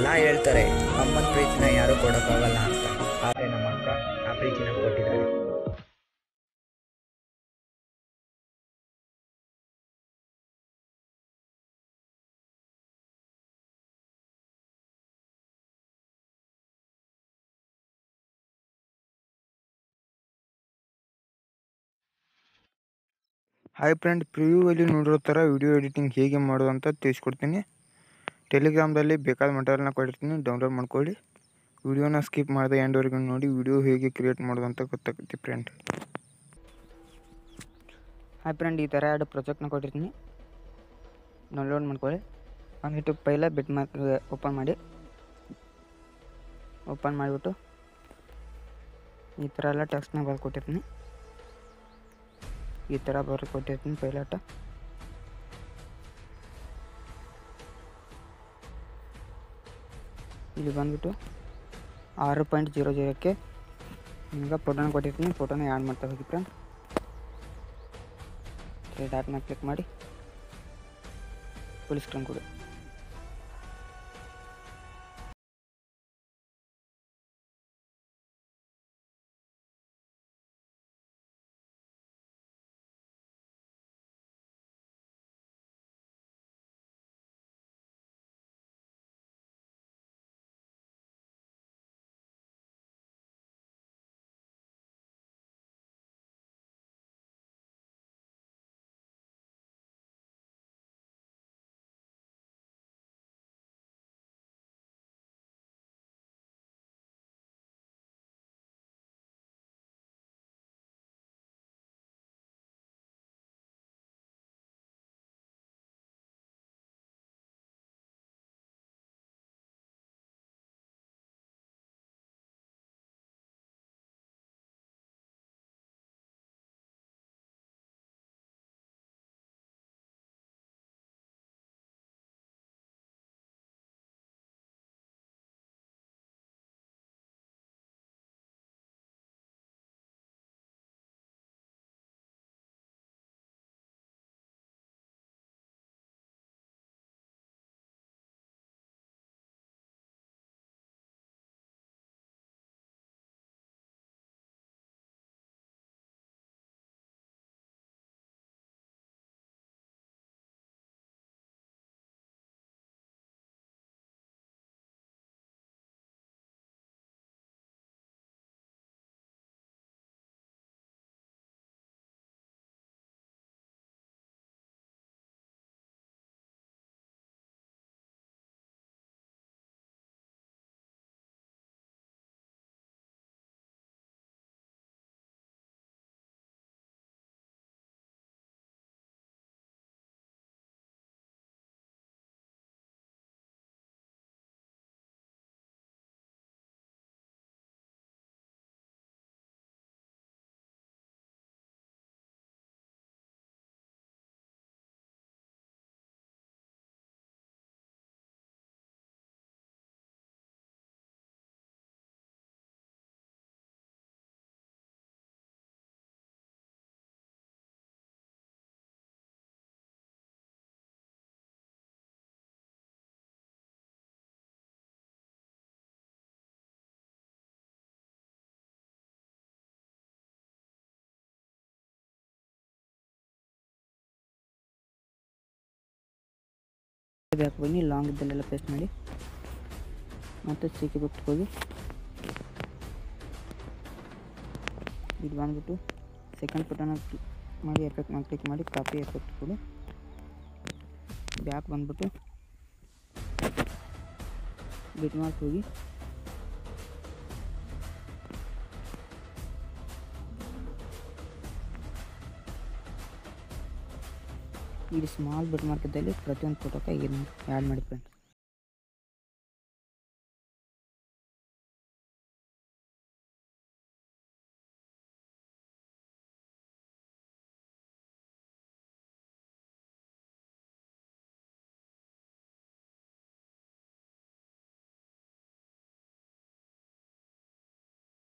ಜನ ಹೇಳ್ತಾರೆ ಅಮ್ಮನ ಪ್ರೀತಿನ ಯಾರೂ ಕೊಡೋಕ್ಕಾಗಲ್ಲ ಅಂತ ಆದರೆ ನಮ್ಮ ಅಕ್ಕ ಆ ಪ್ರೀತಿನ ಕೊಟ್ಟಿದ್ದಾರೆ ಹಾಯ್ ಫ್ರೆಂಡ್ ಪ್ರಿವ್ಯೂವಲ್ಲಿ ನೋಡಿರೋ ಥರ ವಿಡಿಯೋ ಎಡಿಟಿಂಗ್ ಹೇಗೆ ಮಾಡೋದು ಅಂತ ತಿಳಿಸ್ಕೊಡ್ತೀನಿ ಟೆಲಿಗ್ರಾಮ್ದಲ್ಲಿ ಬೇಕಾದ ಮೆಟೀರಿಯಲ್ನ ಕೊಟ್ಟಿರ್ತೀನಿ ಡೌನ್ಲೋಡ್ ಮಾಡ್ಕೊಳ್ಳಿ ವಿಡಿಯೋನ ಸ್ಕಿಪ್ ಮಾಡದೆ ಎಂಡ್ವರೆಗೂ ನೋಡಿ ವಿಡಿಯೋ ಹೇಗೆ ಕ್ರಿಯೇಟ್ ಮಾಡೋದು ಅಂತ ಗೊತ್ತಾಗುತ್ತೆ ಫ್ರೆಂಡ್ ಹಾಯ್ ಫ್ರೆಂಡ್ ಈ ಥರ ಎರಡು ಪ್ರಾಜೆಕ್ಟ್ನ ಕೊಟ್ಟಿರ್ತೀನಿ ಡೌನ್ಲೋಡ್ ಮಾಡ್ಕೊಳ್ಳಿ ಅಂದ್ಬಿಟ್ಟು ಪೈಲ ಬಿಟ್ ಮಾರ್ಕ್ ಓಪನ್ ಮಾಡಿ ಓಪನ್ ಮಾಡಿಬಿಟ್ಟು ಈ ಥರ ಎಲ್ಲ ಟೆಕ್ಸ್ಟ್ನ ಬರ್ದು ಕೊಟ್ಟಿರ್ತೀನಿ ಈ ಥರ ಬರೆದು ಕೊಟ್ಟಿರ್ತೀನಿ ಪೈಲಾಟ ಇಲ್ಲಿ ಬಂದ್ಬಿಟ್ಟು ಆರು ಪಾಯಿಂಟ್ ಜೀರೋ ಜೀರೋಕ್ಕೆ ನಿಮ್ಗೆ ಫೋಟೋನ ಕೊಟ್ಟಿರ್ತೀನಿ ಫೋಟೋನ ಆ್ಯಡ್ ಮಾಡ್ತಾ ಹೋಗಿ ಫ್ರೆಂಡ್ ಡಾಟ್ ಮೇಲೆ ಕ್ಲಿಕ್ ಮಾಡಿ ಫುಲ್ ಸ್ಕ್ರೀನ್ ಕೊಡಿ ಬ್ಯಾಕ್ ಬನ್ನಿ ಲಾಂಗ್ ಇದ್ದಲ್ಲೆಲ್ಲ ಪೇಸ್ಟ್ ಮಾಡಿ ಮತ್ತು ಸಿಕ್ಕಿ ಬಿಟ್ಟು ಹೋಗಿ ಇದು ಬಂದ್ಬಿಟ್ಟು ಸೆಕೆಂಡ್ ಬಟನ್ ಮಾಡಿ ಎಫೆಕ್ಟ್ ಮಾಡಿ ಕ್ಲಿಕ್ ಮಾಡಿ ಕಾಪಿ ಎಫೆಕ್ಟ್ ಕೊಡಿ ಬ್ಯಾಕ್ ಬಂದ್ಬಿಟ್ಟು ಬಿಟ್ ಮಾರ್ಕ್ ಹೋಗಿ ಇಲ್ಲಿ ಸ್ಮಾಲ್ ಬಿಟ್ ಮಾರ್ಕ್ ಇದ್ದಲ್ಲಿ ಪ್ರತಿಯೊಂದು ಫೋಟೋಕ್ಕೆ ಏನು ಆ್ಯಡ್ ಮಾಡಿ ಫ್ರೆಂಡ್ಸ್